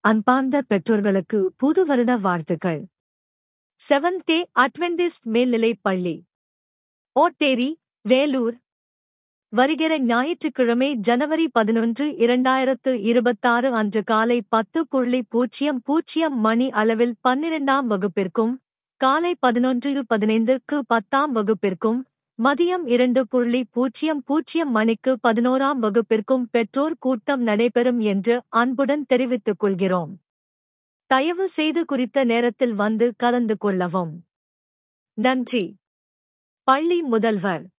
அன்பார்ந்த பெற்றோர்களுக்கு புது வருட வாழ்த்துக்கள் செவன்த் டே அட்வென்டிஸ்ட் மேல்நிலைப் பள்ளி ஓட்டேரி வேலூர் வருகிற ஞாயிற்றுக்கிழமை ஜனவரி பதினொன்று இரண்டாயிரத்து இருபத்தாறு அன்று காலை பத்து புள்ளி பூஜ்ஜியம் பூஜ்ஜியம் மணி அளவில் பன்னிரெண்டாம் வகுப்பிற்கும் காலை பதினொன்று பதினைந்துக்கு பத்தாம் வகுப்பிற்கும் மதியம் இரண்டு புள்ளி பூஜ்ஜியம் பூஜ்ஜியம் மணிக்கு பதினோராம் வகுப்பிற்கும் பெற்றோர் கூட்டம் நடைபெறும் என்று அன்புடன் தெரிவித்துக் கொள்கிறோம் தயவு செய்து குறித்த நேரத்தில் வந்து கலந்து கொள்ளவும் நன்றி பள்ளி முதல்வர்